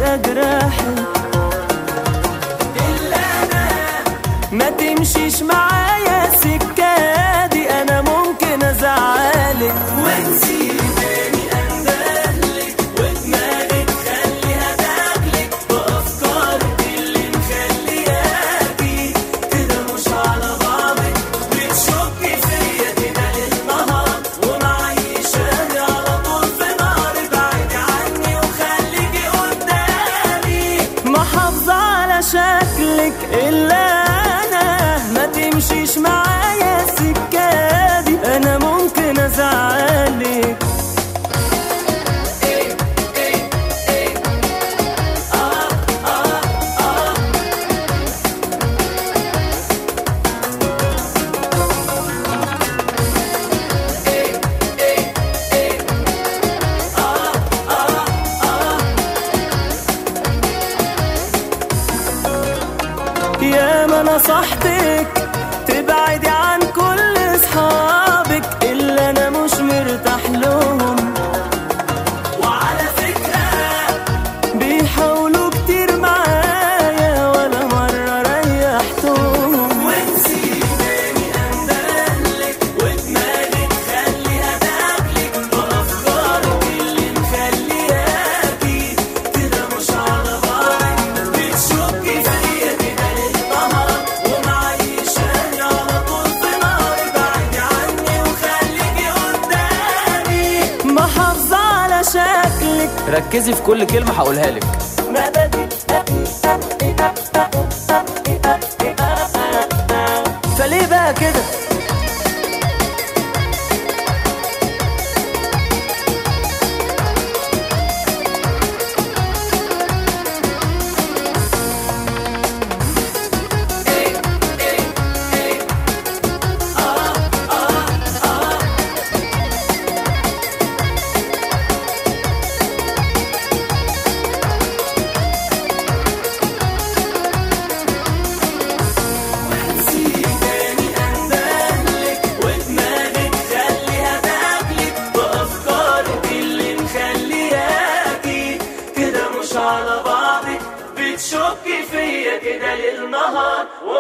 فيها جراحي إلا أنا ما تمشيش معايا السكة دي انا ممكن ازعلك وانسي تاني أندهلك ودماغك خليها تاكلك بأفكارك اللي مخلياكي كده مش على بعضك بتشكي فيا كده للنهار ومعيشاني على طول في نار ابعدي عني وخليكي قدامي محافظة على شكلك الا انا ما تمشيش معايا السكة دي انا ممكن ازعلك يا ما نصحتك تبعدي عن كل اصحابك الا انا مش مرتاح لهم وعلى فكرة بيحاولوا كتير معايا ولا مرة ريحتهم وانسي تاني أندهلك ودماغك خليها تاكلك بأفكارك اللي مخلياكي كده مش على بعضك بتشكي فيا كده للنهار ومعيشاني على طول في نار ابعدي عني وخليكي قدامي محافظة على شكلك ركزي في كل كلمة هقولها لك فليه بقى كده وانسي تاني أندهلك ودماغك خليها تاكلك بأفكارك اللي مخلياكي كده مش على بعضك بتشكي فيا كده للنهار